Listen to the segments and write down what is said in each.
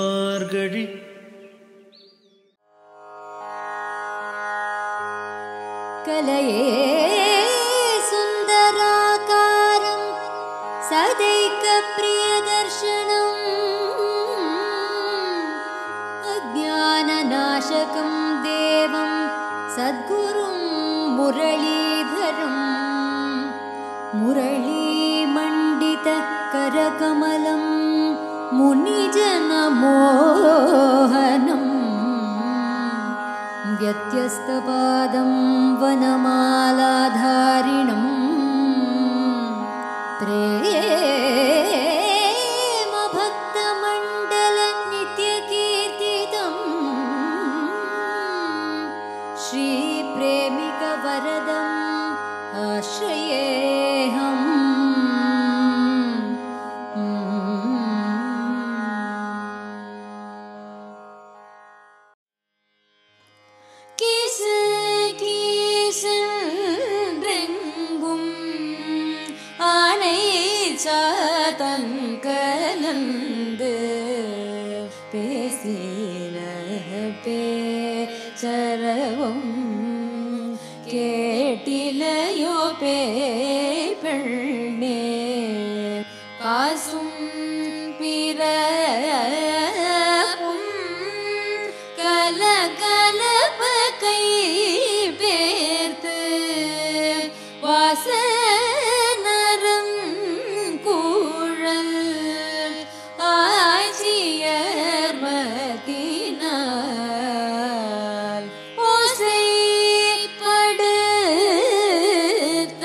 மார்கழி कलये सुन्दराकारं सदैकप्रियदर्शनम् अज्ञाननाशकं देवं सद्गुरुं मुरलीधरम् मुरलीमण्डितकरकमलं मुनिजनमोहनम् व्यत्यस्तपादं वनमालाधारिणम् प्रेमभक्तमण्डलनित्यकीर्तितम् श्रीप्रेमिकवरदम् ஆசிரயேகம் கீசு கீசென்றெங்கும் ஆனை சாத்தங்கலந்து பேசின பேச்சரவும் கேட்டிலையோ பே பெண்ணே காசும் பிறப்பும் கலகலப்ப கை பேர்த்து வாசனரம் கூழல் ஆட்சியர் மதினால் ஓசைப்படுத்த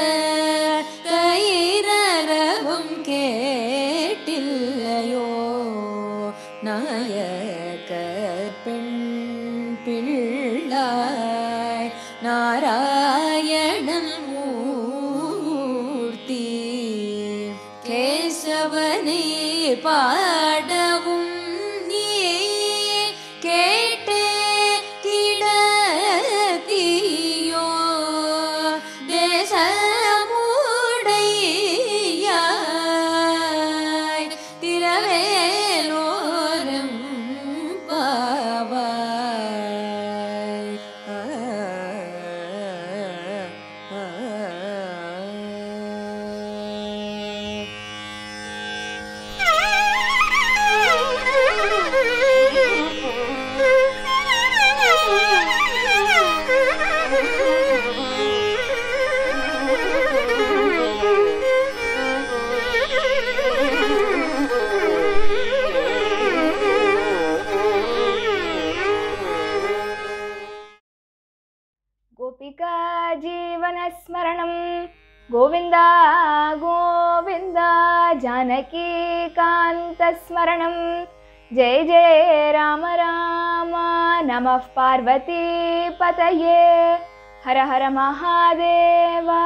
கயிறவும் கேட்டில்லையோ நாயக்கர் பெண் பிள்ளாய் நாராயணன் மூர்த்தி கேசவனை பாடவும் நீ கேட்டே கிடத்தியோ தேசமுடையாய் திரவேலோரம் பாவாய் ஆ, ஆ, ஆ. गोपिका जीवनस्मरणं गोविन्द गोविन्द जानकीकान्तस्मरणं जय जय राम राम नमः पार्वतीपतये हर हर மகாதேவா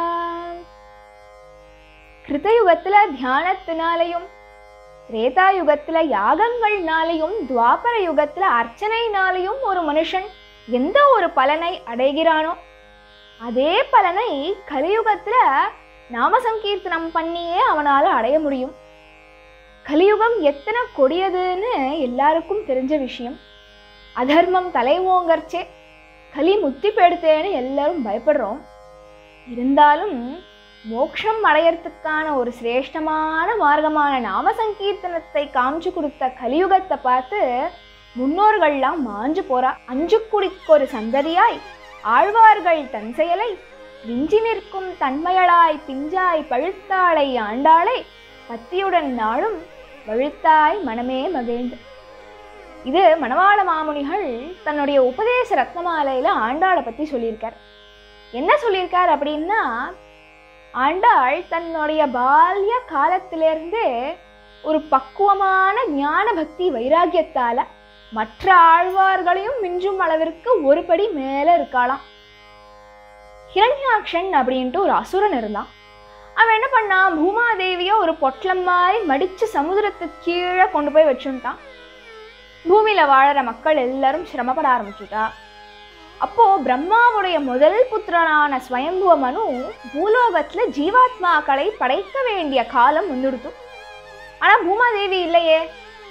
கிருதயுகத்துல தியானத்தினாலையும் திரேதா யுகத்துல யாகங்கள்னாலையும் துவாபர யுகத்துல அர்ச்சனைனாலையும் ஒரு மனுஷன் எந்த ஒரு பலனை அடைகிறானோ அதே பலனை கலியுகத்துல நாம சங்கீர்த்தனம் பண்ணியே அவனால அடைய முடியும் கலியுகம் எத்தனை கொடியதுன்னு எல்லாருக்கும் தெரிஞ்ச விஷயம் அதர்மம் தலை ஓங்கர்ச்சே கலி முத்தி பெடுத்தேன்னு எல்லாரும் பயப்படுறோம் இருந்தாலும் மோட்சம் அடையறதுக்கான ஒரு சிரேஷ்டமான மார்க்கமான நாம சங்கீர்த்தனத்தை காமிச்சு கொடுத்த கலியுகத்தை பார்த்து முன்னோர்கள்லாம் மாஞ்சு போறா அஞ்சு குடிக்கொரு சந்ததியாய் ஆழ்வார்கள் தன் செயலை விஞ்சி நிற்கும் தன்மையளாய் பிஞ்சாய் பழுத்தாளை ஆண்டாளை பத்தியுடன் நாளும் வழுத்தாய் மனமே மகிழ்ந்து இது மணவாள மாமுனிகள் தன்னுடைய உபதேச ரத்னமாலையில ஆண்டாளை பத்தி சொல்லியிருக்கார் என்ன சொல்லியிருக்கார் அப்படின்னா ஆண்டாள் தன்னுடைய பால்ய காலத்திலிருந்தே ஒரு பக்குவமான ஞான பக்தி வைராகியத்தால மற்ற ஆழ்வார்களையும் மிஞ்சும் அளவிற்கு ஒரு படி மேல இருக்காளாம் ஹிரண்யாக்ஷன் அப்படின்ட்டு ஒரு அசுரன் இருந்தான் அவன் என்ன பண்ணான் பூமாதேவியை ஒரு பொட்டலம் மாதிரி மடிச்சு சமுதிரத்துக்கு கீழே கொண்டு போய் வச்சுட்டான் பூமியில வாழற மக்கள் எல்லாரும் சிரமப்பட ஆரம்பிச்சுட்டா அப்போ பிரம்மாவுடைய முதல் புத்திரனான ஸ்வயம்புவ மனு பூலோகத்துல ஜீவாத்மாக்களை படைக்க வேண்டிய காலம் வந்துடுத்து ஆனா பூமாதேவி இல்லையே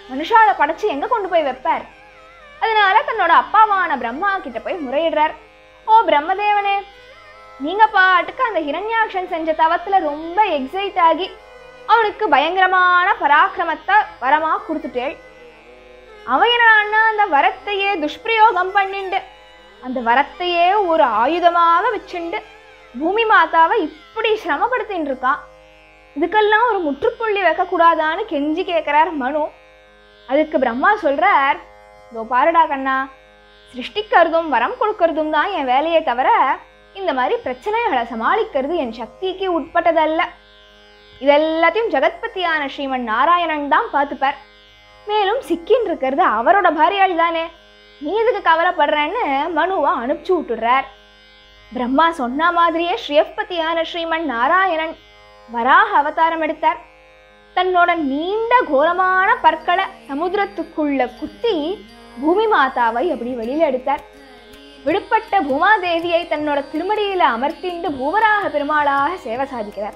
மனுஷாவை படைச்சு எங்க கொண்டு போய் வைப்பார் அதனால தன்னோட அப்பாவான பிரம்மா கிட்ட போய் முறையிடுறார் ஓ பிரம்மதேவனே நீங்க பாட்டுக்கு அந்த ஹிரண்யாக்ஷன் செஞ்ச தவத்துல ரொம்ப எக்ஸைட் ஆகி அவனுக்கு பயங்கரமான பராக்கிரமத்தை வரமா கொடுத்துட்டேள் அவன் என்னடான்னா அந்த வரத்தையே துஷ்பிரயோகம் பண்ணிண்டு அந்த வரத்தையே ஒரு ஆயுதமாக வச்சுண்டு பூமி மாதாவை இப்படி சிரமப்படுத்தின்னு இருக்கான் இதுக்கெல்லாம் ஒரு முற்றுப்புள்ளி வைக்கக்கூடாதான்னு கெஞ்சி கேட்குறார் மனு அதுக்கு பிரம்மா சொல்றார் இதோ பாருடா கண்ணா சிருஷ்டிக்கிறதும் வரம் கொடுக்கறதும் தான் என் வேலையே தவிர இந்த மாதிரி பிரச்சனைகளை சமாளிக்கிறது என் சக்திக்கு உட்பட்டதல்ல இதெல்லாத்தையும் ஜெகத்பதியான ஸ்ரீமன் நாராயணன் தான் பார்த்துப்பார் மேலும் சிக்கின்னு இருக்கிறது அவரோட பாரியாள் தானே நீ எதுக்கு கவலைப்படுறேன்னு மனுவை அனுப்பிச்சு விட்டுடுறார் பிரம்மா சொன்ன மாதிரியே ஸ்ரீயப்பதியான ஸ்ரீமன் நாராயணன் வராக அவதாரம் எடுத்தார் தன்னோட நீண்ட கோரமான பற்களை சமுத்திரத்துக்குள்ள குத்தி பூமி மாதாவை அப்படி வெளியில எடுத்தார் விடுபட்ட பூமாதேவியை தன்னோட திருமடியில அமர்த்திண்டு பூவராக பெருமாளாக சேவை சாதிக்கிறார்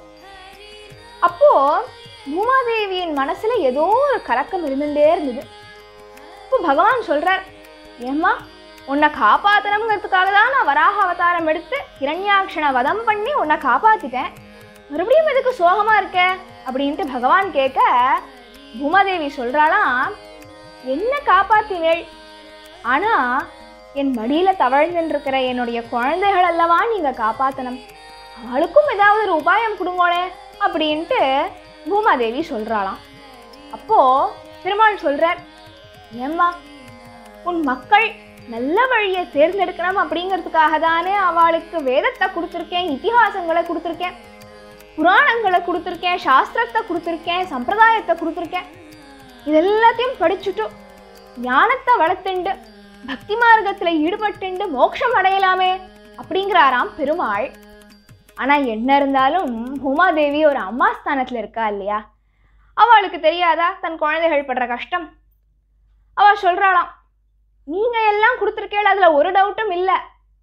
அப்போ பூமாதேவியின் மனசுல ஏதோ ஒரு கலக்கம் இருந்துட்டே இருந்தது இப்போ பகவான் சொல்றார் ஏம்மா உன்னை காப்பாத்தணுங்கிறதுக்காக தான் நான் வராக அவதாரம் எடுத்து ஹிரண்யாக்ஷனை வதம் பண்ணி உன்னை காப்பாத்திட்டேன் மறுபடியும் எதுக்கு சோகமா இருக்க அப்படின்ட்டு பகவான் கேட்க பூமாதேவி சொல்றாளாம் என்ன காப்பாத்தினேள் ஆனா என் மடியில தவழ்ந்துட்டு இருக்கிற என்னுடைய குழந்தைகள் அல்லவா நீங்க காப்பாத்தணும் அவளுக்கும் ஏதாவது ஒரு உபாயம் கொடுங்கோளே அப்படின்ட்டு பூமாதேவி சொல்றாளாம் அப்போ பெருமாள் சொல்றார் ஏம்மா உன் மக்கள் நல்ல வழியை தேர்ந்தெடுக்கணும் அப்படிங்கிறதுக்காக தானே அவளுக்கு வேதத்தை கொடுத்துருக்கேன் இதிகாசங்களை கொடுத்துருக்கேன் புராணங்களை கொடுத்துருக்கேன் சாஸ்திரத்தை கொடுத்துருக்கேன் சம்பிரதாயத்தை கொடுத்துருக்கேன் இதெல்லாத்தையும் படிச்சுட்டு ஞானத்தை வளர்த்துண்டு பக்தி மார்க்கத்தில் ஈடுபட்டுண்டு மோட்சம் அடையலாமே அப்படிங்கிறாராம் பெருமாள் ஆனால் என்ன இருந்தாலும் பூமாதேவி ஒரு அம்மா ஸ்தானத்தில் இருக்கா இல்லையா அவளுக்கு தெரியாதா தன் குழந்தைகள் படுற கஷ்டம் அவள் சொல்கிறாளாம் நீங்கள் எல்லாம் கொடுத்துருக்கேள் அதில் ஒரு டவுட்டும் இல்லை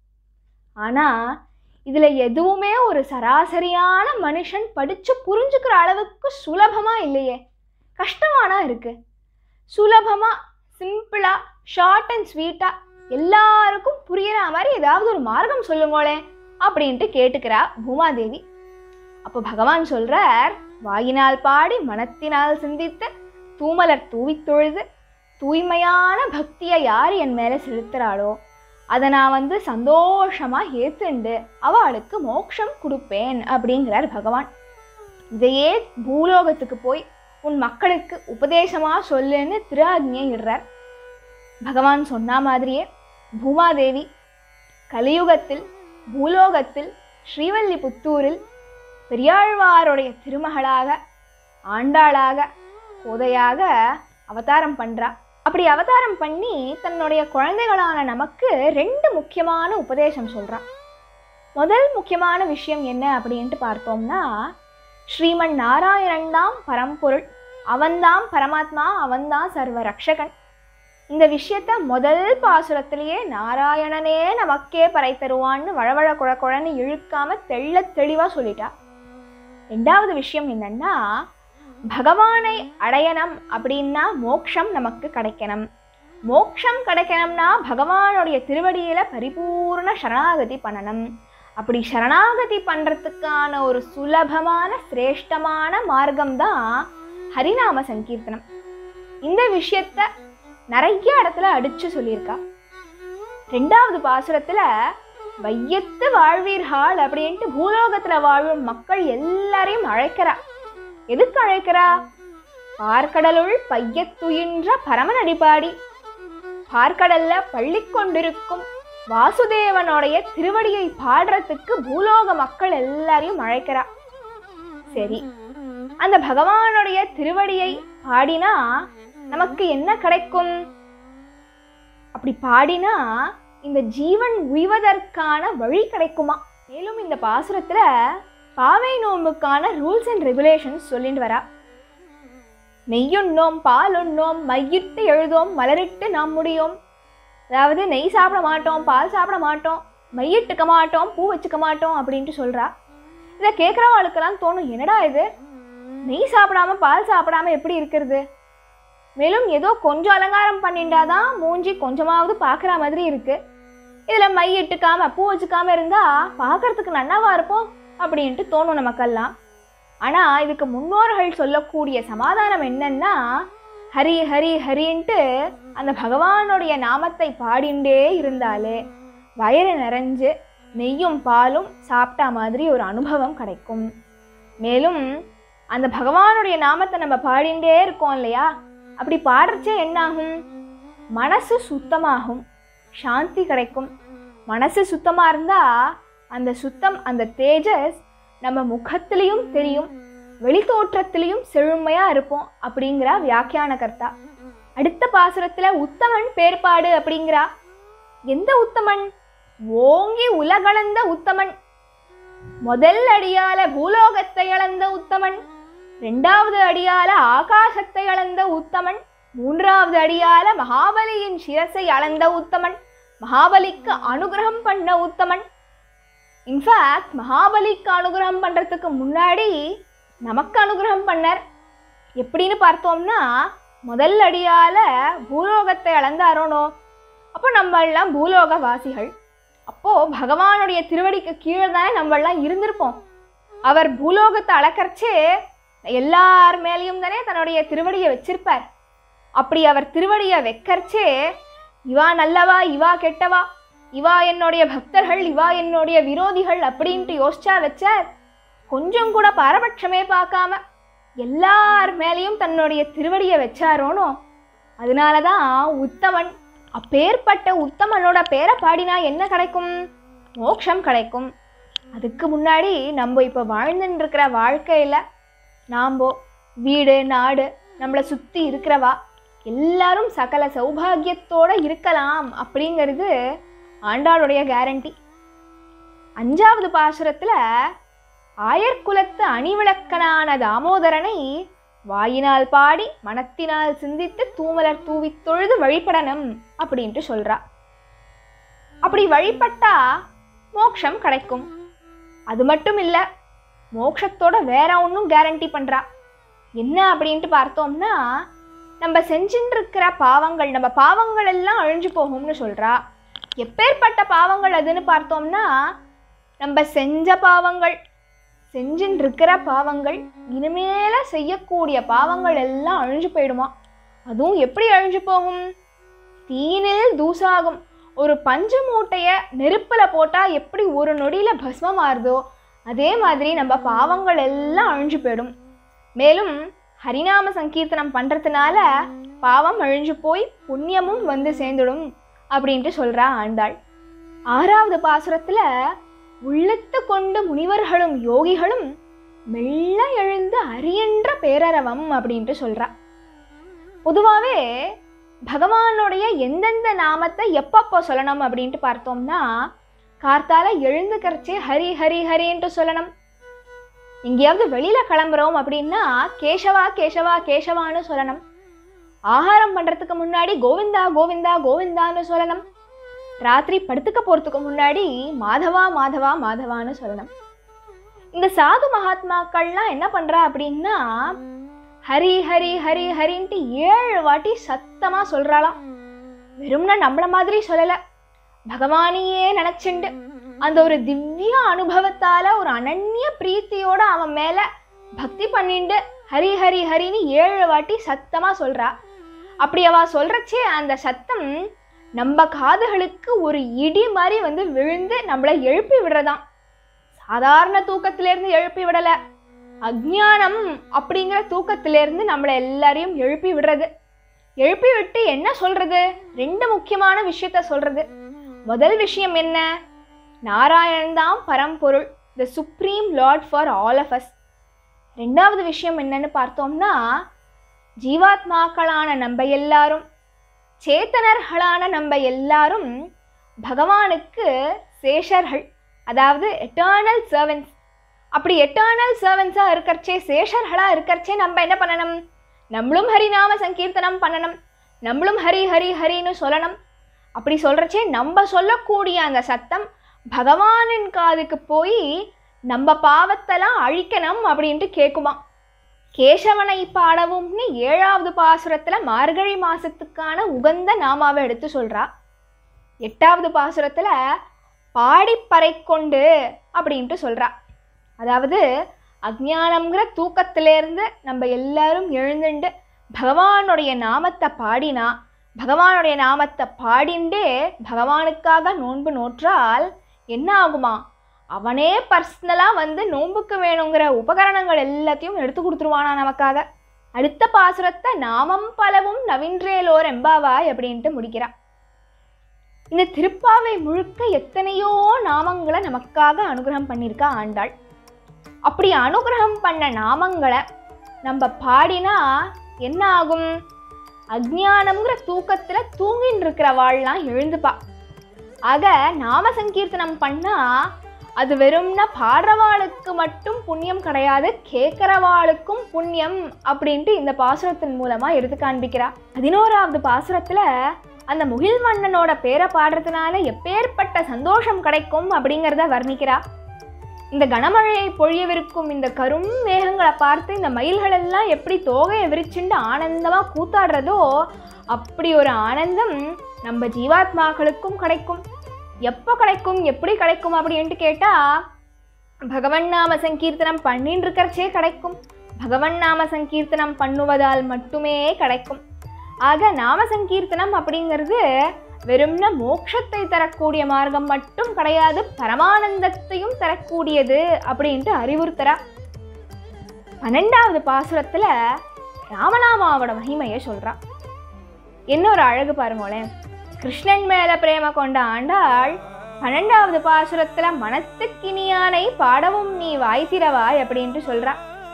ஆனால் இதில் எதுவுமே ஒரு சராசரியான மனுஷன் படித்து புரிஞ்சுக்கிற அளவுக்கு சுலபமாக இல்லையே கஷ்டமானா இருக்கு சுலபமாக சிம்பிளாக ஷார்ட் அண்ட் ஸ்வீட்டாக எல்லாருக்கும் புரியிற மாதிரி ஏதாவது ஒரு மார்க்கம் சொல்லுங்களேன் அப்படின்ட்டு கேட்டுக்கிறா பூமாதேவி அப்போ பகவான் சொல்றார் வாயினால் பாடி மனத்தினால் சிந்தித்து தூமலர் தூவித் தொழுது தூய்மையான பக்தியை யார் என் மேலே செலுத்துகிறாளோ அதை நான் வந்து சந்தோஷமா ஏத்துண்டு அவளுக்கு மோட்சம் கொடுப்பேன் அப்படிங்கிறார் பகவான் இதையே பூலோகத்துக்கு போய் உன் மக்களுக்கு உபதேசமா சொல்லுன்னு திராஜ்ஞை இடுறார் பகவான் சொன்ன மாதிரியே பூமாதேவி கலியுகத்தில் பூலோகத்தில் ஸ்ரீவல்லிபுத்தூரில் பெரியாழ்வாருடைய திருமகளாக ஆண்டாளாக கோதையாக அவதாரம் பண்றா அப்படி அவதாரம் பண்ணி தன்னுடைய குழந்தைகளான நமக்கு ரெண்டு முக்கியமான உபதேசம் சொல்றா முதல் முக்கியமான விஷயம் என்ன அப்படின்ட்டு பார்த்தோம்னா ஸ்ரீமன் நாராயணன் தான் பரம்பொருள் அவன்தான் பரமாத்மா அவன்தான் சர்வ ரக்ஷகன் இந்த விஷயத்த முதல் பாசுரத்திலேயே நாராயணனே நமக்கே பறை தருவான்னு வழவழ குழ குழன்னு இழுக்காம தெள்ள தெளிவா சொல்லிட்டா ரெண்டாவது விஷயம் என்னன்னா பகவானை அடையணும் அப்படின்னா மோக்ஷம் நமக்கு கிடைக்கணும் மோக்ஷம் கிடைக்கணும்னா பகவானுடைய திருவடியில பரிபூர்ண சரணாகதி பண்ணணும் அப்படி சரணாகதி பண்றதுக்கான ஒரு சுலபமான சிரேஷ்டமான மார்க்கம் தான் ஹரிநாம சங்கீர்த்தனம் இந்த விஷயத்த நிறைய இடத்துல அடிச்சு சொல்லியிருக்கா ரெண்டாவது பாசுரத்துல வையத்து வாழ்வீர்கள் அப்படின்ட்டு பூலோகத்துல வாழும் மக்கள் எல்லாரையும் அழைக்கிறா எதுக்கு அழைக்கிறா பார்க்கடலுள் பையத்துயின்ற பரமன் அடிபாடி பார்க்கடல்ல பள்ளி கொண்டிருக்கும் வாசுதேவனுடைய திருவடியை பாடுறதுக்கு பூலோக மக்கள் எல்லாரையும் அழைக்கிறா சரி அந்த பகவானுடைய திருவடியை பாடினா நமக்கு என்ன கிடைக்கும் அப்படி பாடினா இந்த ஜீவன் உய்வதற்கான வழி கிடைக்குமா மேலும் இந்த பாசுரத்துல பாவை நோம்புக்கான ரூல்ஸ் அண்ட் ரெகுலேஷன்ஸ் சொல்லிட்டு வரா நெய்யுண்ணோம் பாலுண்ணோம் மையிட்டு எழுதோம் மலரிட்டு நாம் முடியோம் அதாவது நெய் சாப்பிட மாட்டோம் பால் சாப்பிட மாட்டோம் மையிட்டுக்க மாட்டோம் பூ வச்சுக்க மாட்டோம் அப்படின்ட்டு சொல்றா இதை கேட்குறவாளுக்கெல்லாம் தோணும் என்னடா இது நெய் சாப்பிடாம பால் சாப்பிடாம எப்படி இருக்கிறது மேலும் ஏதோ கொஞ்சம் அலங்காரம் பண்ணிண்டாதான் மூஞ்சி கொஞ்சமாவது பார்க்குற மாதிரி இருக்கு இதில் மை இட்டுக்காம பூ வச்சுக்காம இருந்தா பார்க்கறதுக்கு நன்னாவா இருப்போம் அப்படின்ட்டு தோணும் நமக்கெல்லாம் ஆனால் இதுக்கு முன்னோர்கள் சொல்லக்கூடிய சமாதானம் என்னன்னா ஹரி ஹரி ஹரின்ட்டு அந்த பகவானுடைய நாமத்தை பாடிண்டே இருந்தாலே வயிறு நிறைஞ்சு நெய்யும் பாலும் சாப்பிட்டா மாதிரி ஒரு அனுபவம் கிடைக்கும் மேலும் அந்த பகவானுடைய நாமத்தை நம்ம பாடிண்டே இருக்கோம் இல்லையா அப்படி பாடுறச்சே என்னாகும் மனசு சுத்தமாகும் சாந்தி கிடைக்கும் மனசு சுத்தமாக இருந்தால் அந்த சுத்தம் அந்த தேஜஸ் நம்ம முகத்திலையும் தெரியும் வெளித்தோற்றத்திலையும் செழுமையாக இருப்போம் அப்படிங்கிறா வியாக்கியான கர்த்தா அடுத்த பாசுரத்தில் உத்தமன் பேர்பாடு அப்படிங்கிறா எந்த உத்தமன் ஓங்கி உலகளந்த உத்தமன் முதல் அடியால பூலோகத்தை அளந்த உத்தமன் ரெண்டாவது அடியால ஆகாசத்தை அளந்த உத்தமன் மூன்றாவது அடியால மகாபலியின் சிரசை அளந்த உத்தமன் மகாபலிக்கு அனுகிரகம் பண்ண உத்தமன் இன்ஃபேக்ட் மகாபலிக்கு அனுகிரகம் பண்றதுக்கு முன்னாடி நமக்கு அனுகிரகம் பண்ணார் எப்படின்னு பார்த்தோம்னா முதல் அடியால பூலோகத்தை அளந்தாரோனோ அப்போ நம்ம எல்லாம் பூலோக வாசிகள் அப்போ பகவானுடைய திருவடிக்கு கீழே தானே நம்ம எல்லாம் இருந்திருப்போம் அவர் பூலோகத்தை அளக்கறச்சே எல்லார் மேலேயும் தானே தன்னுடைய திருவடியை வச்சிருப்பார் அப்படி அவர் திருவடியை வைக்கறச்சே இவா நல்லவா இவா கெட்டவா இவா என்னுடைய பக்தர்கள் இவா என்னுடைய விரோதிகள் அப்படின்ட்டு யோசிச்சா வச்சார் கொஞ்சம் கூட பாரபட்சமே பார்க்காம எல்லார் மேலேயும் தன்னுடைய திருவடியை வச்சாரோனோ அதனால தான் உத்தமன் அப்பேற்பட்ட உத்தமனோட பேரை பாடினா என்ன கிடைக்கும் மோட்சம் கிடைக்கும் அதுக்கு முன்னாடி நம்ம இப்போ வாழ்ந்துட்டு இருக்கிற வாழ்க்கையில் நாம்போ வீடு நாடு நம்மளை சுற்றி இருக்கிறவா எல்லாரும் சகல சௌபாகியத்தோட இருக்கலாம் அப்படிங்கிறது ஆண்டாளுடைய கேரண்டி அஞ்சாவது பாசுரத்தில் ஆயர்குலத்து அணிவிளக்கனான தாமோதரனை வாயினால் பாடி மனத்தினால் சிந்தித்து தூமலர் தூவித் தொழுது வழிபடணும் அப்படின்ட்டு சொல்றா அப்படி வழிபட்டா மோட்சம் கிடைக்கும் அது மட்டும் இல்லை மோட்சத்தோட வேற ஒன்றும் கேரண்டி பண்றா என்ன அப்படின்ட்டு பார்த்தோம்னா நம்ம செஞ்சுட்டு இருக்கிற பாவங்கள் நம்ம பாவங்கள் எல்லாம் அழிஞ்சு போகும்னு சொல்றா எப்பேற்பட்ட பாவங்கள் அதுன்னு பார்த்தோம்னா நம்ம செஞ்ச பாவங்கள் செஞ்சுட்டு இருக்கிற பாவங்கள் இனிமேல செய்யக்கூடிய பாவங்கள் எல்லாம் அழிஞ்சு போயிடுமா அதுவும் எப்படி அழிஞ்சு போகும் தீனில் தூசாகும் ஒரு பஞ்சு மூட்டையை நெருப்பில் போட்டால் எப்படி ஒரு நொடியில் பஸ்மம் ஆறுதோ அதே மாதிரி நம்ம பாவங்கள் எல்லாம் அழிஞ்சு போயிடும் மேலும் ஹரிநாம சங்கீர்த்தனம் பண்ணுறதுனால பாவம் அழிஞ்சு போய் புண்ணியமும் வந்து சேர்ந்துடும் அப்படின்ட்டு சொல்கிறா ஆண்டாள் ஆறாவது பாசுரத்தில் உள்ளத்து கொண்டு முனிவர்களும் யோகிகளும் மெல்ல எழுந்து அரியன்ற பேரரவம் அப்படின்ட்டு சொல்றா பொதுவாகவே பகவானுடைய எந்தெந்த நாமத்தை எப்பப்போ சொல்லணும் அப்படின்ட்டு பார்த்தோம்னா கார்த்தால எழுந்துக்கரைச்சே ஹரி ஹரி ஹரின்ட்டு சொல்லணும் எங்கேயாவது வெளியில கிளம்புறோம் அப்படின்னா கேசவா கேசவா கேசவான்னு சொல்லணும் ஆகாரம் பண்றதுக்கு முன்னாடி கோவிந்தா கோவிந்தா கோவிந்தான்னு சொல்லணும் ராத்திரி படுத்துக்க போறதுக்கு முன்னாடி மாதவா மாதவா மாதவான்னு சொல்லணும் இந்த சாது மகாத்மாக்கள்லாம் என்ன பண்றா அப்படின்னா ஹரி ஹரி ஹரி ஹரின்ட்டு ஏழு வாட்டி சத்தமா சொல்றாளாம் வெறும்னா நம்மள மாதிரி சொல்லல பகவானையே நினைச்சுண்டு அந்த ஒரு திவ்ய அனுபவத்தால ஒரு அனன்ய பிரீத்தியோட அவன் மேல பக்தி பண்ணிண்டு ஹரி ஹரி ஹரின்னு ஏழு வாட்டி சத்தமா சொல்றா அப்படி அவ சொல்றச்சே அந்த சத்தம் நம்ம காதுகளுக்கு ஒரு இடி மாதிரி வந்து விழுந்து நம்மளை எழுப்பி விடுறதாம் சாதாரண தூக்கத்திலேருந்து எழுப்பி விடல அஜ்ஞானம் அப்படிங்கிற தூக்கத்திலேருந்து நம்மளை எல்லாரையும் எழுப்பி விடுறது எழுப்பி விட்டு என்ன சொல்றது ரெண்டு முக்கியமான விஷயத்த சொல்றது முதல் விஷயம் என்ன நாராயணன் தான் பரம்பொருள் the supreme lord for all of us ரெண்டாவது விஷயம் என்னன்னு பார்த்தோம்னா ஜீவாத்மாக்களான நம்ம எல்லாரும் சேத்தனர்களான நம்ம எல்லாரும் பகவானுக்கு சேஷர்கள் அதாவது எட்டர்னல் சர்வன்ஸ் அப்படி எட்டர்னல் சர்வன்ஸாக இருக்கறச்சே சேஷர்களாக இருக்கறச்சே நம்ம என்ன பண்ணணும் நம்மளும் ஹரிநாம சங்கீர்த்தனம் பண்ணணும் நம்மளும் ஹரி ஹரி ஹரின்னு சொல்லணும் அப்படி சொல்கிறச்சே நம்ம சொல்லக்கூடிய அந்த சத்தம் பகவானின் காதுக்கு போய் நம்ம பாவத்தெல்லாம் அழிக்கணும் அப்படின்ட்டு கேட்குமா கேசவனை பாடவும்னு ஏழாவது பாசுரத்துல மார்கழி மாசத்துக்கான உகந்த நாமாவை எடுத்து சொல்றா எட்டாவது பாசுரத்துல பாடிப்பறை கொண்டு அப்படின்ட்டு சொல்றா அதாவது அஜ்ஞானம்ங்கிற தூக்கத்திலேருந்து நம்ம எல்லாரும் எழுந்துண்டு பகவானுடைய நாமத்தை பாடினா பகவானுடைய நாமத்தை பாடிண்டே பகவானுக்காக நோன்பு நோற்றால் என்ன ஆகுமா அவனே பர்சனலாக வந்து நோன்புக்கு வேணுங்கிற உபகரணங்கள் எல்லாத்தையும் எடுத்து கொடுத்துருவானா நமக்காக அடுத்த பாசுரத்தை நாமம் பலவும் நவின்றேலோர் எம்பாவாய் அப்படின்ட்டு முடிக்கிறா இந்த திருப்பாவை முழுக்க எத்தனையோ நாமங்களை நமக்காக அனுகிரகம் பண்ணியிருக்கா ஆண்டாள் அப்படி அனுகிரகம் பண்ண நாமங்களை நம்ம பாடினா என்ன ஆகும் அஜ்ஞானம்ங்கிற தூக்கத்துல தூங்கின்னு இருக்கிறவாள்லாம் எழுந்துப்பா ஆக நாம சங்கீர்த்தனம் பண்ணா அது வெறும்னா பாடுறவாளுக்கு மட்டும் புண்ணியம் கிடையாது கேட்குறவாளுக்கும் புண்ணியம் அப்படின்ட்டு இந்த பாசுரத்தின் மூலமா எடுத்து காண்பிக்கிறா பதினோராவது பாசுரத்துல அந்த முகில் மன்னனோட பேரை பாடுறதுனால எப்பேற்பட்ட சந்தோஷம் கிடைக்கும் அப்படிங்கிறத வர்ணிக்கிறா இந்த கனமழையை பொழியவிருக்கும் இந்த கரும் மேகங்களை பார்த்து இந்த மயில்கள் எல்லாம் எப்படி தோகையை விரிச்சுண்டு ஆனந்தமா கூத்தாடுறதோ அப்படி ஒரு ஆனந்தம் நம்ம ஜீவாத்மாக்களுக்கும் கிடைக்கும் எப்போ கிடைக்கும் எப்படி கிடைக்கும் அப்படின்ட்டு கேட்டா பகவன் நாம சங்கீர்த்தனம் பண்ணின்னு இருக்கிறச்சே கிடைக்கும் பகவன் நாம சங்கீர்த்தனம் பண்ணுவதால் மட்டுமே கிடைக்கும் ஆக நாம சங்கீர்த்தனம் அப்படிங்கிறது வெறும்ன மோட்சத்தை தரக்கூடிய மார்க்கம் மட்டும் கிடையாது பரமானந்தத்தையும் தரக்கூடியது அப்படின்ட்டு அறிவுறுத்துறா பன்னெண்டாவது பாசுரத்துல ராமநாமாவோட மகிமையை சொல்றா என்ன ஒரு அழகு பாருங்களேன் கிருஷ்ணன் மேல பிரேம கொண்ட ஆண்டாள் பன்னெண்டாவது பாசுரத்துல மனத்துக்கினியானை பாடவும் நீ வாய் திறவாய் அப்படின்ட்டு சொல்றா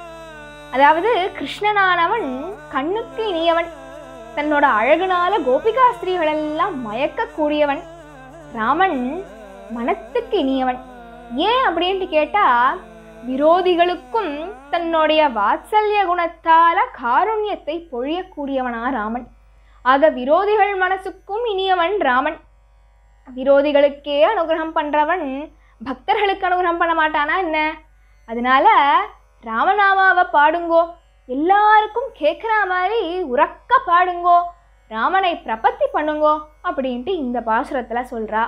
அதாவது கிருஷ்ணனானவன் கண்ணுக்கு இனியவன் தன்னோட அழகுனால கோபிகா ஸ்திரீகளெல்லாம் மயக்கக்கூடியவன் ராமன் மனத்துக்கு இனியவன் ஏன் அப்படின்ட்டு கேட்டா விரோதிகளுக்கும் தன்னுடைய வாத்சல்ய குணத்தால காருண்யத்தை பொழியக்கூடியவனா ராமன் ஆக விரோதிகள் மனசுக்கும் இனியவன் ராமன் விரோதிகளுக்கே அனுகிரகம் பண்றவன் பக்தர்களுக்கு அனுகிரகம் பண்ண மாட்டானா என்ன அதனால ராமநாமாவை பாடுங்கோ எல்லாருக்கும் கேட்குற மாதிரி உறக்க பாடுங்கோ ராமனை பிரபத்தி பண்ணுங்கோ அப்படின்ட்டு இந்த பாசுரத்தில் சொல்றா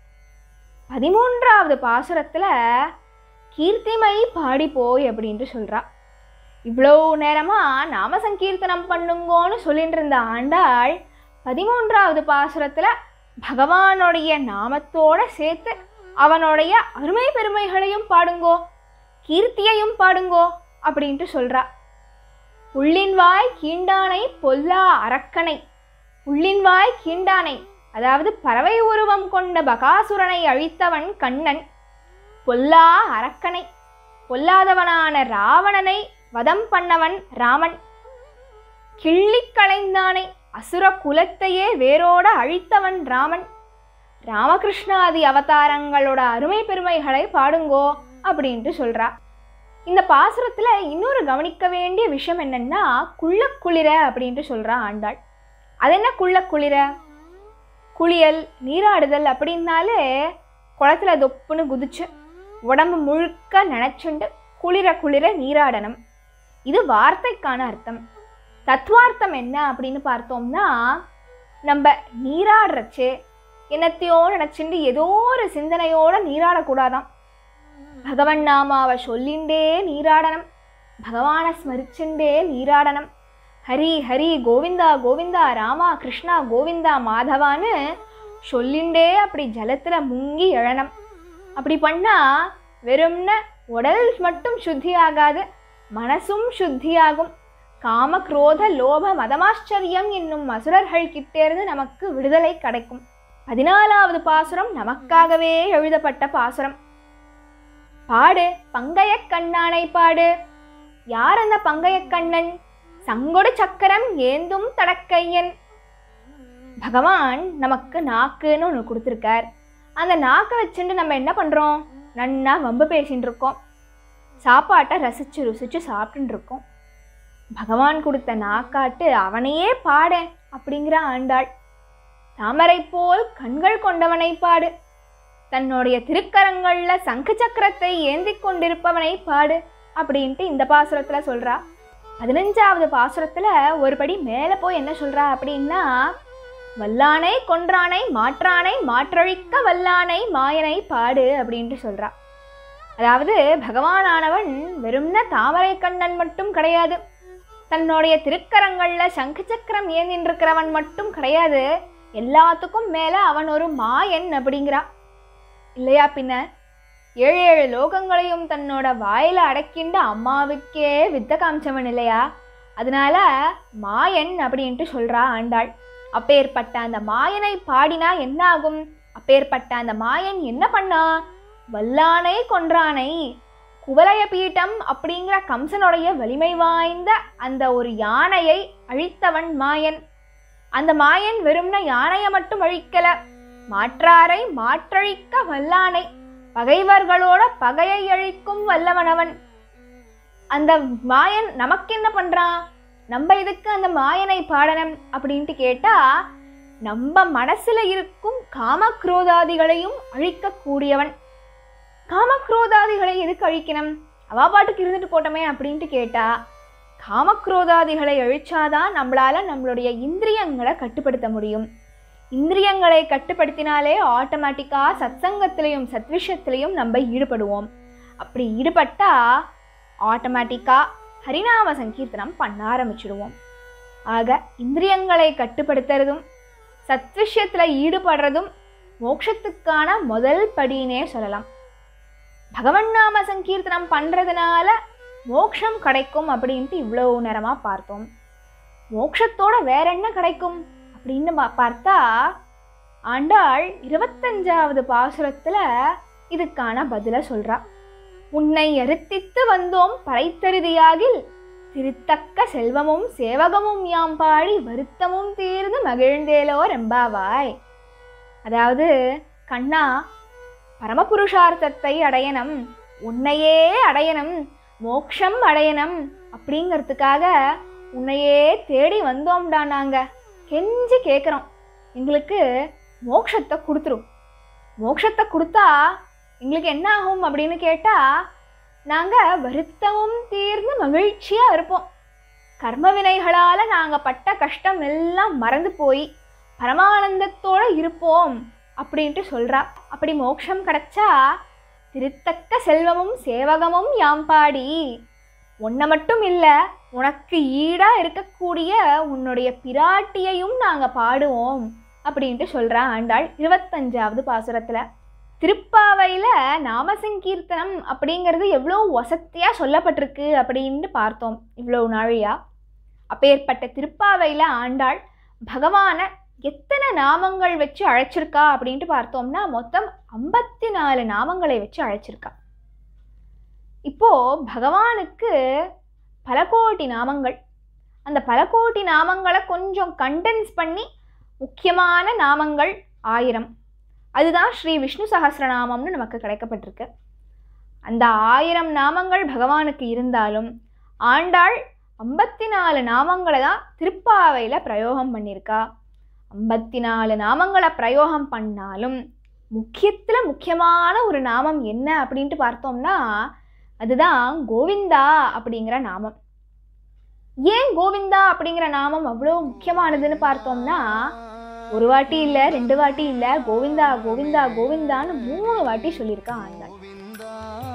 பதிமூன்றாவது பாசுரத்தில் கீர்த்திமை பாடி போய் அப்படின்ட்டு சொல்றா இவ்வளோ நேரமாக நாம சங்கீர்த்தனம் பண்ணுங்கோன்னு சொல்லிட்டு இருந்த ஆண்டாள் பதிமூன்றாவது பாசுரத்தில் பகவானுடைய நாமத்தோட சேர்த்து அவனுடைய அருமை பெருமைகளையும் பாடுங்கோ கீர்த்தியையும் பாடுங்கோ அப்படின்ட்டு சொல்றா உள்ளின் வாய் கீண்டானை பொல்லா அரக்கனை உள்ளின் வாய் கீண்டானை அதாவது பறவை உருவம் கொண்ட பகாசுரனை அழித்தவன் கண்ணன் பொல்லா அரக்கனை பொல்லாதவனான ராவணனை வதம் பண்ணவன் ராமன் கிள்ளிக் களைந்தானை அசுர குலத்தையே வேரோட அழித்தவன் ராமன் ராமகிருஷ்ணாதி அவதாரங்களோட அருமை பெருமைகளை பாடுங்கோ அப்படின்ட்டு சொல்றா இந்த பாசுரத்துல இன்னொரு கவனிக்க வேண்டிய விஷயம் என்னன்னா குள்ள குளிர அப்படின்ட்டு சொல்றா ஆண்டாள் அது என்ன குள்ள குளிர குளியல் நீராடுதல் அப்படின்னாலே குளத்துல தொப்புன்னு குதிச்சு உடம்பு முழுக்க நினைச்சுண்டு குளிர குளிர நீராடணும் இது வார்த்தைக்கான அர்த்தம் தத்துவார்த்தம் என்ன அப்படின்னு பார்த்தோம்னா நம்ம நீராடுறச்சே என்னத்தையோ நினச்சிண்டு ஏதோ ஒரு சிந்தனையோட நீராடக்கூடாதாம் பகவன் நாமாவை சொல்லிண்டே நீராடணும் பகவானை ஸ்மரிச்சுண்டே நீராடணும் ஹரி ஹரி கோவிந்தா கோவிந்தா ராமா கிருஷ்ணா கோவிந்தா மாதவான்னு சொல்லிண்டே அப்படி ஜலத்தில் முங்கி எழணும் அப்படி பண்ணால் வெறும்ன உடல் மட்டும் சுத்தி ஆகாது மனசும் சுத்தியாகும் காம குரோத லோப மதமாச்சரியம் என்னும் அசுரர்கள் கிட்டேருந்து நமக்கு விடுதலை கிடைக்கும் பதினாலாவது பாசுரம் நமக்காகவே எழுதப்பட்ட பாசுரம் பாடு பங்கைய கண்ணானை பாடு யார் அந்த பங்கைய கண்ணன் சங்கொடு சக்கரம் ஏந்தும் தடக்கையன் பகவான் நமக்கு நாக்குன்னு ஒன்று கொடுத்துருக்கார் அந்த நாக்கை வச்சுட்டு நம்ம என்ன பண்ணுறோம் நன்னா வம்பு பேசின்னு இருக்கோம் சாப்பாட்டை ரசித்து ருசித்து சாப்பிட்டுன்னு இருக்கோம் பகவான் கொடுத்த நாக்காட்டு அவனையே பாட அப்படிங்கிற ஆண்டாள் தாமரை போல் கண்கள் கொண்டவனை பாடு தன்னுடைய திருக்கரங்கள்ல சங்கு சக்கரத்தை ஏந்தி கொண்டிருப்பவனை பாடு அப்படின்ட்டு இந்த பாசுரத்துல சொல்றா பதினஞ்சாவது பாசுரத்துல ஒரு படி மேலே போய் என்ன சொல்றா அப்படின்னா வல்லானை கொன்றானை மாற்றானை மாற்றழிக்க வல்லானை மாயனை பாடு அப்படின்ட்டு சொல்றா அதாவது பகவானானவன் வெறும்ன தாமரை கண்ணன் மட்டும் கிடையாது தன்னுடைய திருக்கரங்கள்ல சங்கு சக்கரம் ஏந்தின்றிருக்கிறவன் மட்டும் கிடையாது எல்லாத்துக்கும் மேல அவன் ஒரு மாயன் அப்படிங்கிறா இல்லையா பின்ன ஏழு ஏழு லோகங்களையும் தன்னோட வாயில அடக்கின்ற அம்மாவுக்கே வித்த காமிச்சவன் இல்லையா அதனால மாயன் அப்படின்ட்டு சொல்றா ஆண்டாள் அப்பேற்பட்ட அந்த மாயனை பாடினா என்ன ஆகும் அப்பேற்பட்ட அந்த மாயன் என்ன பண்ணா வல்லானை கொன்றானை குவலய பீட்டம் அப்படிங்கிற கம்சனுடைய வலிமை வாய்ந்த அந்த ஒரு யானையை அழித்தவன் மாயன் அந்த மாயன் வெறும்ன யானையை மட்டும் அழிக்கல மாற்றாரை மாற்றழிக்க வல்லானை பகைவர்களோட பகையை அழிக்கும் வல்லவனவன் அந்த மாயன் நமக்கு என்ன பண்றான் நம்ம இதுக்கு அந்த மாயனை பாடணும் அப்படின்ட்டு கேட்டா நம்ம மனசுல இருக்கும் காமக்ரோதாதிகளையும் அழிக்கக்கூடியவன் காமக்ரோதாதிகளை எதுக்கு அழிக்கணும் அவா பாட்டுக்கு இருந்துட்டு போட்டோமே அப்படின்ட்டு கேட்டா காமக்ரோதாதிகளை அழிச்சாதான் நம்மளால நம்மளுடைய இந்திரியங்களை கட்டுப்படுத்த முடியும் இந்திரியங்களை கட்டுப்படுத்தினாலே ஆட்டோமேட்டிக்காக சத்சங்கத்திலையும் சத்விஷயத்திலையும் நம்ம ஈடுபடுவோம் அப்படி ஈடுபட்டா ஆட்டோமேட்டிக்காக ஹரிநாம சங்கீர்த்தனம் பண்ண ஆரம்பிச்சிடுவோம் ஆக இந்திரியங்களை கட்டுப்படுத்துறதும் சத்விஷயத்தில் ஈடுபடுறதும் மோட்சத்துக்கான முதல் படினே சொல்லலாம் பகவன் நாம சங்கீர்த்தனம் பண்ணுறதுனால மோட்சம் கிடைக்கும் அப்படின்ட்டு இவ்வளோ நேரமாக பார்த்தோம் மோட்சத்தோட வேற என்ன கிடைக்கும் அப்படின்னு பா- பார்த்தா ஆண்டாள் இருபத்தஞ்சாவது பாசுரத்தில் இதுக்கான பதிலை சொல்றா உன்னை அறுத்தித்து வந்தோம் பறைத்தருதியாகில் திருத்தக்க செல்வமும் சேவகமும் யாம் பாடி வருத்தமும் தீர்ந்து மகிழ்ந்தேலோ ரெம்பாவாய் அதாவது கண்ணா பரமபுருஷார்த்தத்தை அடையணும் உன்னையே அடையணும் மோக்ஷம் அடையணும் அப்படிங்கிறதுக்காக உன்னையே தேடி வந்தோம்டா நாங்க கெஞ்சி கேட்குறோம் எங்களுக்கு மோட்சத்தை கொடுத்துரும் மோட்சத்தை கொடுத்தா எங்களுக்கு என்ன ஆகும் அப்படின்னு கேட்டால் நாங்கள் வருத்தமும் தீர்ந்து மகிழ்ச்சியாக இருப்போம் கர்ம வினைகளால் நாங்கள் பட்ட கஷ்டம் எல்லாம் மறந்து போய் பரமானந்தத்தோடு இருப்போம் அப்படின்ட்டு சொல்கிறா அப்படி மோட்சம் கிடைச்சா திருத்தக்க செல்வமும் சேவகமும் யாம் பாடி உன்னை மட்டும் இல்லை உனக்கு ஈடாக இருக்கக்கூடிய உன்னுடைய பிராட்டியையும் நாங்கள் பாடுவோம் அப்படின்ட்டு சொல்கிறா ஆண்டாள் இருபத்தஞ்சாவது பாசுரத்தில் திருப்பாவையில் நாமசங்கீர்த்தனம் அப்படிங்கிறது எவ்வளோ வசத்தியாக சொல்லப்பட்டிருக்கு அப்படின்ட்டு பார்த்தோம் இவ்வளோ நாழியா அப்பேற்பட்ட திருப்பாவையில் ஆண்டாள் பகவானை எத்தனை நாமங்கள் வச்சு அழைச்சிருக்கா அப்படின்ட்டு பார்த்தோம்னா மொத்தம் ஐம்பத்தி நாலு நாமங்களை வச்சு அழைச்சிருக்கா இப்போ பகவானுக்கு பல கோடி நாமங்கள் அந்த பல கோடி நாமங்களை கொஞ்சம் கண்டென்ஸ் பண்ணி முக்கியமான நாமங்கள் ஆயிரம் அதுதான் ஸ்ரீ விஷ்ணு சஹஸ்ரநாமம்னு நமக்கு கிடைக்கப்பட்டிருக்கு அந்த ஆயிரம் நாமங்கள் பகவானுக்கு இருந்தாலும் ஆண்டாள் ஐம்பத்தி நாலு நாமங்களை தான் திருப்பாவையில் பிரயோகம் பண்ணியிருக்கா ஐம்பத்தி நாலு நாமங்களை பிரயோகம் பண்ணாலும் முக்கியத்தில் முக்கியமான ஒரு நாமம் என்ன அப்படின்ட்டு பார்த்தோம்னா அதுதான் கோவிந்தா அப்படிங்கிற நாமம் ஏன் கோவிந்தா அப்படிங்கிற நாமம் அவ்வளோ முக்கியமானதுன்னு பார்த்தோம்னா ஒரு வாட்டி இல்லை ரெண்டு வாட்டி இல்லை கோவிந்தா கோவிந்தா கோவிந்தான்னு மூணு வாட்டி சொல்லியிருக்கா ஆண்டாள் கோவிந்தா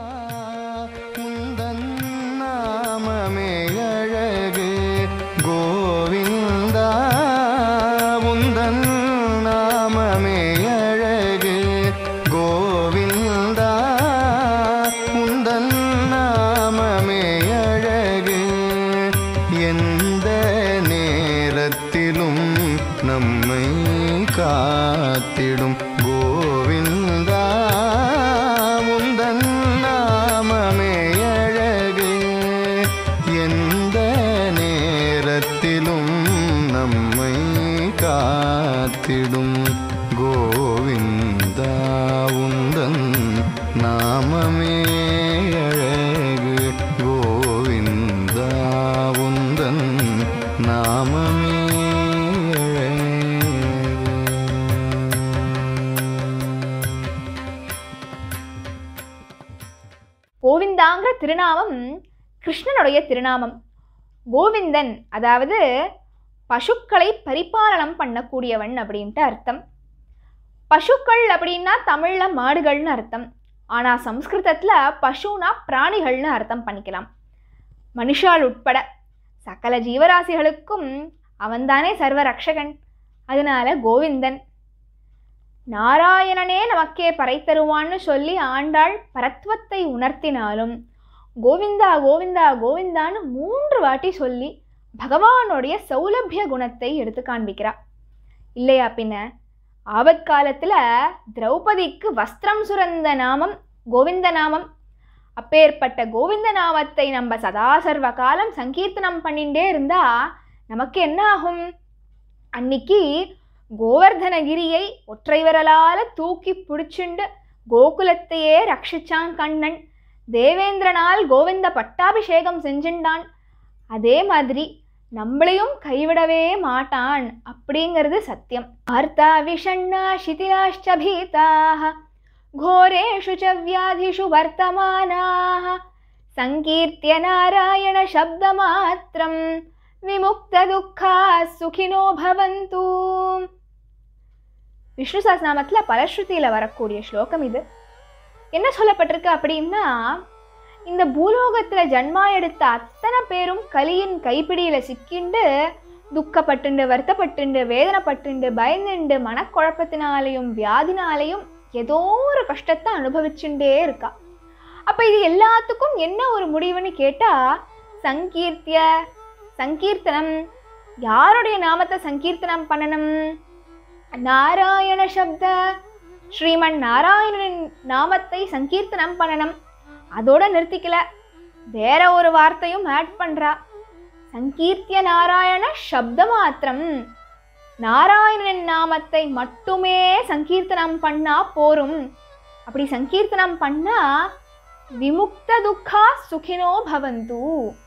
உந்தன் நாமமே அழகு கோவிந்தா உந்தன் நாமமே அழகு கோவிந்தா உந்தன் நாமமே அழகு எந்த நேரத்திலும் நம்மை காத்திடும் கோவிந்தா உந்தன் நாமமே அழகு எந்த நேரத்திலும் நம்மை காத்திடும் கோவிந்தா உந்தன் நாமமே அழகு கோவிந்தா உந்தன் நாமமே அழகு கோவிந்தாங்கிற திருநாமம் கிருஷ்ணனுடைய திருநாமம் கோவிந்தன் அதாவது பசுக்களை பரிபாலனம் பண்ணக்கூடியவன் அப்படின்ட்டு அர்த்தம் பசுக்கள் அப்படின்னா தமிழில் மாடுகள்னு அர்த்தம் ஆனால் சம்ஸ்கிருதத்தில் பசுனா பிராணிகள்னு அர்த்தம் பண்ணிக்கலாம் மனுஷால் உட்பட சகல ஜீவராசிகளுக்கும் அவன்தானே சர்வ ரக்ஷகன் அதனால கோவிந்தன் நாராயணனே நமக்கே பறை தருவான்னு சொல்லி ஆண்டாள் பரத்வத்தை உணர்த்தினாலும் கோவிந்தா கோவிந்தா கோவிந்தான்னு மூன்று வாட்டி சொல்லி பகவானுடைய சௌலபிய குணத்தை எடுத்து காண்பிக்கிறா இல்லையா பின்ன ஆபத்காலத்தில் திரௌபதிக்கு வஸ்திரம் சுரந்த நாமம் கோவிந்த நாமம் அப்பேற்பட்ட கோவிந்த நாமத்தை நம்ம சதா சர்வ காலம் சங்கீர்த்தனம் பண்ணிட்டே இருந்தா நமக்கு என்ன ஆகும் அன்னைக்கு கோவர்தனகிரியை ஒற்றை விரலால தூக்கி பிடிச்சுண்டு கோகுலத்தையே ரட்சிச்சான் கண்ணன் தேவேந்திரனால் கோவிந்த பட்டாபிஷேகம் செஞ்சுண்டான் அதே மாதிரி நம்மளையும் கைவிடவே மாட்டான் அப்படிங்கிறது சத்தியம் ஆர்த்தா விஷண்ணா சிதிலாஷ்ச பீதாக घोरेषु च व्याधिषु वर्तमानाः सङ्कीर्त्य नारायणशब्दमात्रं विमुक्तदुःखाः सुखिनो भवन्तु விஷ்ணு சஹஸ்ரநாமத்தில் பலஸ்ருதியில் வரக்கூடிய ஸ்லோகம் இது என்ன சொல்லப்பட்டிருக்கு அப்படின்னா இந்த பூலோகத்தில் ஜன்மா எடுத்த அத்தனை பேரும் கலியின் கைப்பிடியில் சிக்கிண்டு துக்கப்பட்டுண்டு வருத்தப்பட்டுண்டு வேதனைப்பட்டுண்டு பயந்துண்டு மனக்குழப்பத்தினாலையும் வியாதினாலையும் ஏதோ ஒரு கஷ்டத்தை அனுபவிச்சுட்டே இருக்கா அப்போ இது எல்லாத்துக்கும் என்ன ஒரு முடிவுன்னு கேட்டால் சங்கீர்த்திய சங்கீர்த்தனம் யாருடைய நாமத்தை சங்கீர்த்தனம் பண்ணணும் நாராயண சப்த ஸ்ரீமன் நாராயணனின் நாமத்தை சங்கீர்த்தனம் பண்ணணும் அதோட நிறுத்திக்கல வேற ஒரு வார்த்தையும் ஆட் பண்றா சங்கீர்த்திய நாராயண சப்த மாத்திரம் நாராயணன் நாமத்தை மட்டுமே சங்கீர்த்தனம் பண்ணா போரும் அப்படி சங்கீர்த்தனம் பண்ணா விமுக்த துக்கா சுகினோ பவந்து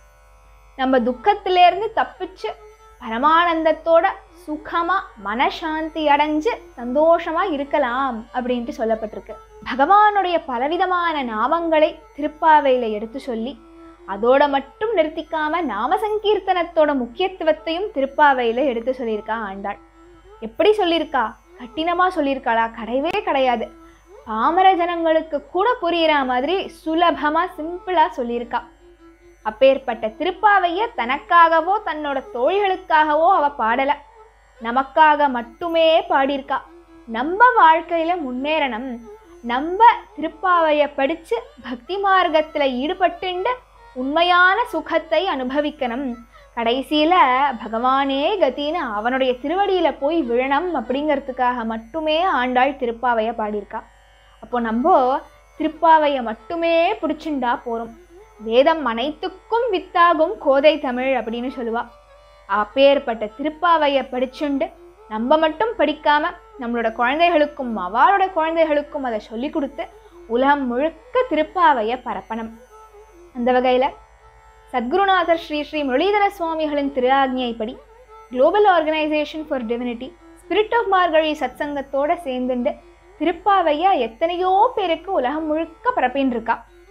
நம்ம துக்கத்திலேருந்து தப்பிச்சு பரமானந்தத்தோட சுகமா மனசாந்தி அடைஞ்சு சந்தோஷமா இருக்கலாம் அப்படின்ட்டு சொல்லப்பட்டிருக்கு பகவானுடைய பலவிதமான நாமங்களை திருப்பாவையில எடுத்து சொல்லி அதோட மட்டும் நிறுத்திக்காம நாம சங்கீர்த்தனத்தோட முக்கியத்துவத்தையும் திருப்பாவையில எடுத்து சொல்லியிருக்கா ஆண்டாள் எப்படி சொல்லியிருக்கா கட்டினமா சொல்லியிருக்காளா கிடையவே கிடையாது பாமர ஜனங்களுக்கு கூட புரியிற மாதிரி சுலபமா சிம்பிளா சொல்லியிருக்கா அப்பேற்பட்ட திருப்பாவைய தனக்காகவோ தன்னோட தோழிகளுக்காகவோ அவ பாடல நமக்காக மட்டுமே பாடியிருக்கா நம்ம வாழ்க்கையில முன்னேறணும் நம்ம திருப்பாவைய படிச்சு பக்தி மார்க்கத்துல ஈடுபட்டுண்டு உண்மையான சுகத்தை அனுபவிக்கணும் கடைசியில பகவானே கத்தின்னு அவனுடைய திருவடியில போய் விழணும் அப்படிங்கிறதுக்காக மட்டுமே ஆண்டாள் திருப்பாவைய பாடியிருக்கா அப்போ நம்ம திருப்பாவைய மட்டுமே பிடிச்சுண்டா போறோம் வேதம் அனைத்துக்கும் வித்தாகும் கோதை தமிழ் அப்படின்னு சொல்லுவா அப்பேற்பட்ட திருப்பாவைய படிச்சுண்டு நம்ம மட்டும் படிக்காம நம்மளோட குழந்தைகளுக்கும் அவளோட குழந்தைகளுக்கும் அதை சொல்லி கொடுத்து உலகம் முழுக்க திருப்பாவைய பரப்பணும் அந்த வகையில் சத்குருநாதர் ஸ்ரீ ஸ்ரீ முரளிதர சுவாமிகளின் திரு ஆக்ஞைப்படி global organisation for divinity spirit of Margazhi சத்சங்கத்தோட சேர்ந்துண்டு திருப்பாவையா எத்தனையோ பேருக்கு உலகம் முழுக்க பரப்பின்னு இருக்கா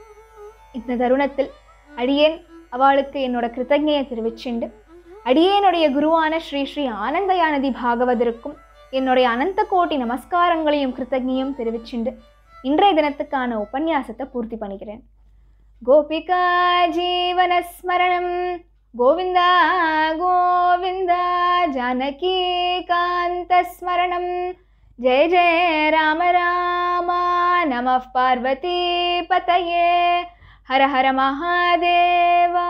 இந்த தருணத்தில் அடியேன் அவளுக்கு என்னோட கிருத்தஜையை தெரிவிச்சுண்டு அடியேனுடைய குருவான ஸ்ரீ ஸ்ரீ ஆனந்தயானதி பாகவதருக்கும் என்னுடைய அனந்த கோட்டி நமஸ்காரங்களையும் கிருத்தஜையும் தெரிவிச்சுண்டு இன்றைய தினத்துக்கான உபன்யாசத்தை பூர்த்தி பண்ணிக்கிறேன் கோபிகா ஜீவனஸ்மரணம் கோவிந்தா கோவிந்தா ஜானகி காந்தஸ்மரணம் ஜெய ஜெய ராம ராமா நம பார்வதி பதயே ஹர ஹர மகாதேவா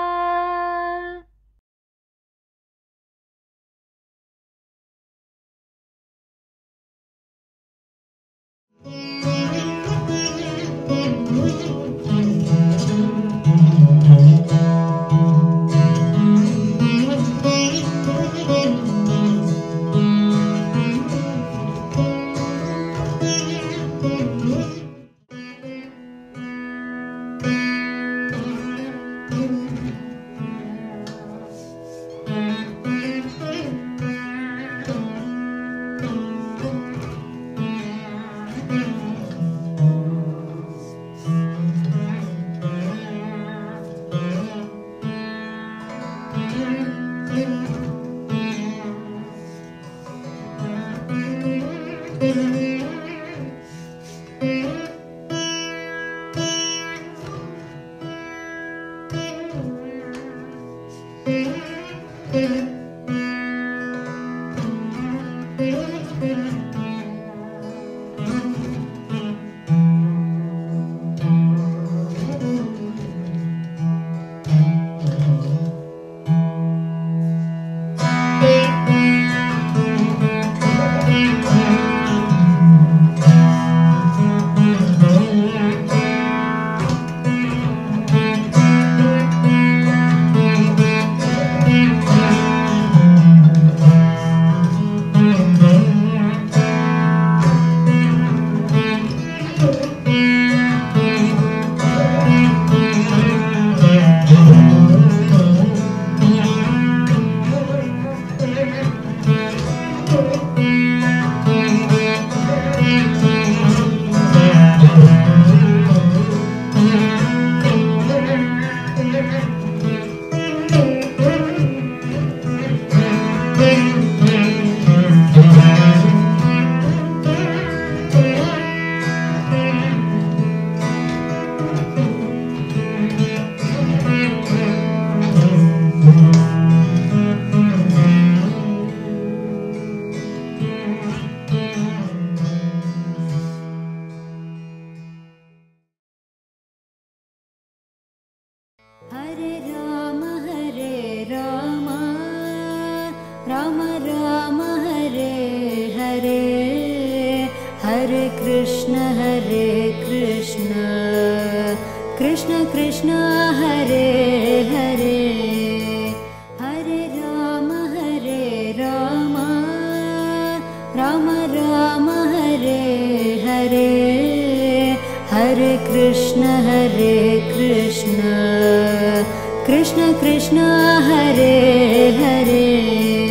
हरे कृष्ण हरे कृष्ण कृष्ण कृष्ण हरे हरे हरे राम हरे राम राम राम हरे हरे हरे कृष्ण हरे कृष्ण कृष्ण कृष्ण हरे हरे